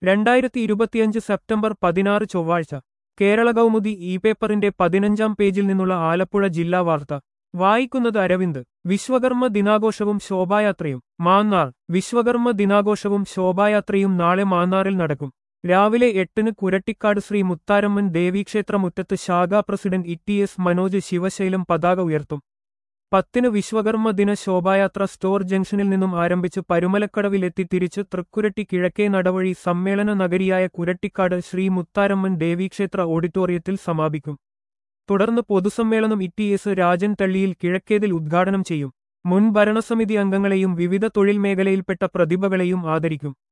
രണ്ടായിരത്തി ഇരുപത്തിയഞ്ച് സെപ്റ്റംബർ പതിനാറ് ചൊവ്വാഴ്ച കേരള കൗമുദി ഇ പേപ്പറിന്റെ പതിനഞ്ചാം പേജിൽ നിന്നുള്ള ആലപ്പുഴ ജില്ലാ വാർത്ത വായിക്കുന്നത് അരവിന്ദ് വിശ്വകർമ്മ ദിനാഘോഷവും ശോഭായാത്രയും മാന്നാർ വിശ്വകർമ്മ ദിനാഘോഷവും ശോഭായാത്രയും നാളെ മാന്നാറിൽ നടക്കും രാവിലെ എട്ടിന് കുരട്ടിക്കാട് ശ്രീ മുത്താരമ്മൻ ദേവീക്ഷേത്ര മുറ്റത്ത് ശാഖാ president E T S Manoj Sivasailam പതാക ഉയർത്തും പത്തിന് വിശ്വകർമ്മ ദിന ശോഭായാത്ര സ്റ്റോർ ജംഗ്ഷനിൽ നിന്നും ആരംഭിച്ച് പരുമലക്കടവിലെത്തി തിരിച്ച് തൃക്കുരട്ടി കിഴക്കേ നടവഴി സമ്മേളന നഗരിയായ കുരട്ടിക്കാട് ശ്രീ മുത്താരമ്മൻ ദേവീക്ഷേത്ര ഓഡിറ്റോറിയത്തിൽ സമാപിക്കും തുടർന്ന് പൊതുസമ്മേളനം E T S Rajan Thalliyil Kizhakkethil ഉദ്ഘാടനം ചെയ്യും മുൻ ഭരണസമിതി അംഗങ്ങളെയും വിവിധ തൊഴിൽ മേഖലയിൽപ്പെട്ട പ്രതിഭകളെയും ആദരിക്കും